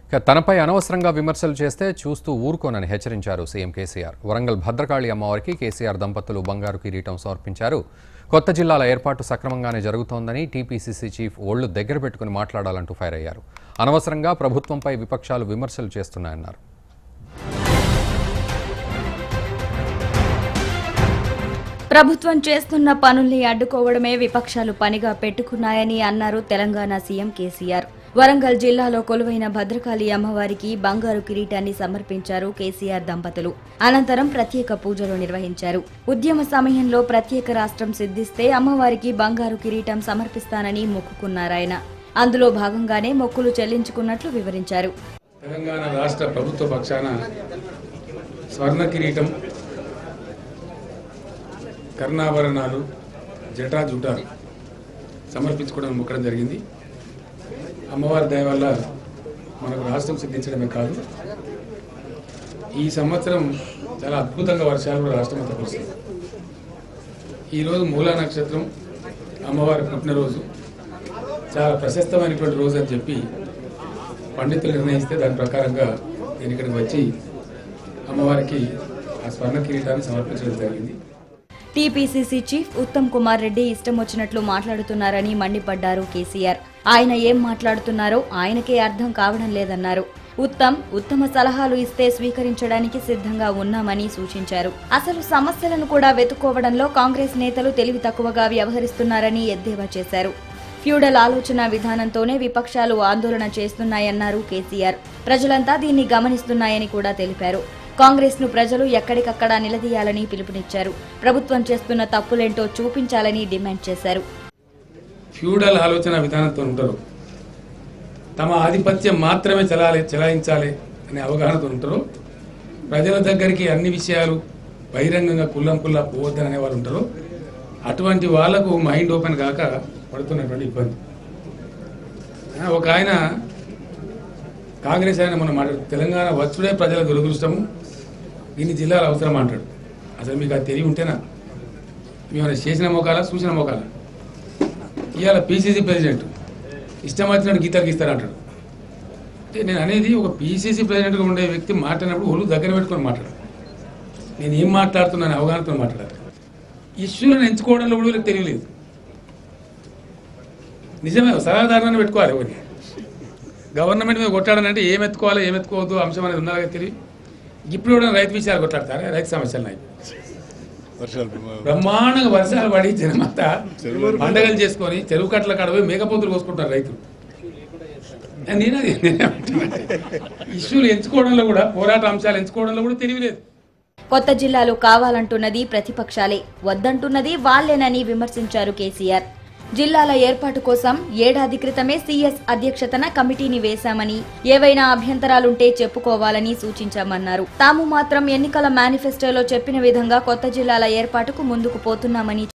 ఇక తనపై అనవసరంగా విమర్శలు చేస్తే చూస్తూ ఊరుకోనని హెచ్చరించారు సీఎం కేసీఆర్ వరంగల్ భద్రకాళి అమ్మవారికి కేసీఆర్ దంపతులు బంగారు కిరీటం సమర్పించారు కొత్త జిల్లాల ఏర్పాటు సక్రమంగానే జరుగుతోందని టీపీసీసీ చీఫ్ ఒళ్లు దగ్గర పెట్టుకుని మాట్లాడాలంటూ ఫైర్ అయ్యారు అనవసరంగా ప్రభుత్వంపై విపక్షాలు విమర్శలు చేస్తున్నాయన్నారు ప్రభుత్వం చేస్తున్న పనుల్ని అడ్డుకోవడమే విపక్షాలు పనిగా పెట్టుకున్నాయని అన్నారు తెలంగాణ సీఎం కేసీఆర్ వరంగల్ జిల్లాలో కొలువైన భద్రకాళి అమ్మవారికి బంగారు కిరీటాన్ని సమర్పించారు కేసీఆర్ దంపతులు అనంతరం ప్రత్యేక పూజలు నిర్వహించారు ఉద్యమ సమయంలో ప్రత్యేక రాష్ట్రం సిద్ధిస్తే అమ్మవారికి బంగారు కిరీటం సమర్పిస్తానని మొక్కుకున్నారాయన అందులో భాగంగానే మొక్కులు చెల్లించుకున్నట్లు వివరించారు తెలంగాణ రాష్ట్ర ప్రభుత్వ పక్షాన స్వర్ణ కిరీటం కర్ణాభరణాలు జటా జుటాలు సమర్పించుకోవడం మొక్కడం జరిగింది అమ్మవారి దయ వల్ల మనకు రాష్ట్రం సిద్ధించడమే కాదు ఈ సంవత్సరం చాలా అద్భుతంగా వర్షాలు కూడా రాష్ట్రం అంతా కురిసింది ఈరోజు మూలా నక్షత్రం అమ్మవారి పుట్టినరోజు చాలా ప్రశస్తమైనటువంటి రోజు అని చెప్పి పండితులు నిర్ణయిస్తే దాని ప్రకారంగా నేను ఇక్కడికి వచ్చి అమ్మవారికి ఆ స్వర్ణ కిరీటాన్ని సమర్పించడం జరిగింది టీపీసీసీ చీఫ్ ఉత్తమ్ కుమార్ రెడ్డి ఇష్టం వచ్చినట్లు మాట్లాడుతున్నారని మండిపడ్డారు కేసీఆర్ ఆయన ఏం మాట్లాడుతున్నారో ఆయనకే అర్థం కావడం లేదన్నారు ఉత్తమ్ ఉత్తమ సలహాలు ఇస్తే స్వీకరించడానికి సిద్ధంగా ఉన్నామని సూచించారు అసలు సమస్యలను కూడా వెతుక్కోవడంలో కాంగ్రెస్ నేతలు తెలివి తక్కువగా వ్యవహరిస్తున్నారని ఎద్దేవా చేశారు ఫ్యూడల్ ఆలోచన విధానంతోనే విపక్షాలు ఆందోళన చేస్తున్నాయన్నారు కేసీఆర్ ప్రజలంతా దీన్ని గమనిస్తున్నాయని కూడా తెలిపారు కాంగ్రెస్ ను ప్రజలు ఎక్కడికక్కడ నిలదీయాలని పిలుపునిచ్చారు ప్రభుత్వం చేస్తున్న తప్పులేంటో చూపించాలని డిమాండ్ చేశారు ఫ్యూడల్ ఆలోచన విధానంతో ఉంటారు తమ ఆధిపత్యం మాత్రమే చలాలి చలాయించాలి అనే అవగాహనతో ఉంటారు ప్రజల దగ్గరికి అన్ని విషయాలు బహిరంగంగా కుల్లం కుల్లా పోవద్దని అనే వాళ్ళు ఉంటారు అటువంటి వాళ్లకు మైండ్ ఓపెన్ కాక పడుతున్నటువంటి ఇబ్బంది ఆ, ఒక ఆయన కాంగ్రెస్ ఆయన మనం మాట్లాడు తెలంగాణ వచ్చుడే ప్రజల దురదృష్టము ఇన్ని జిల్లాలు అవసరం అంటాడు అసలు మీకు అది తెలివి ఉంటేనా మేము చేసిన మోకాలా చూసిన మోకాలా ఇవాళ పీసీసీ ప్రెసిడెంట్ ఇష్టం వచ్చినట్టు గీతలు గీస్తారంటాడు అంటే నేను అనేది ఒక పీసీసీ ప్రెసిడెంట్గా ఉండే వ్యక్తి మాట్లాడినప్పుడు ఒళ్ళు దగ్గర పెట్టుకొని మాట్లాడు నేను ఏం మాట్లాడుతున్నాను అవగాహనతో మాట్లాడాలి ఇష్యూలను ఎంచుకోవడంలో కూడా వీళ్ళకి తెలియలేదు నిజమే సలహాదారులను పెట్టుకోవాలి ఒకటి గవర్నమెంట్ మీద కొట్టాడనంటే ఏం ఎత్తుకోవాలి ఏం ఎత్తుకోవద్దు అంశం అనేది ఉండాలి తెలివి ఇప్పుడు కూడా రైతు విషయాలు కొట్లాడతారా రైతు సమస్యలు నాయి వర్షాలు బ్రహ్మాండంగా వర్షాలు పడి జనమంతా పండగలు చేసుకొని చెరువు కట్టల కాడ పోయి మేకపోతులు కోసుకుంటారు రైతులు నేను అది ఇష్యూలు ఎంచుకోవడంలో కూడా పోరాట అంశాలు ఎంచుకోవడంలో కూడా తెలియలేదు కొత్త జిల్లాలు కావాలంటున్నది ప్రతిపక్షాలే వద్దంటున్నది వాళ్లేనని విమర్శించారు కేసీఆర్ జిల్లాల ఏర్పాటు కోసం ఏడాది క్రితమే సీఎస్ అధ్యక్షతన కమిటీని వేశామని ఏవైనా అభ్యంతరాలుంటే చెప్పుకోవాలని సూచించామన్నారు తాము మాత్రం ఎన్నికల మేనిఫెస్టోలో చెప్పిన విధంగా కొత్త జిల్లాల ఏర్పాటుకు ముందుకు పోతున్నామని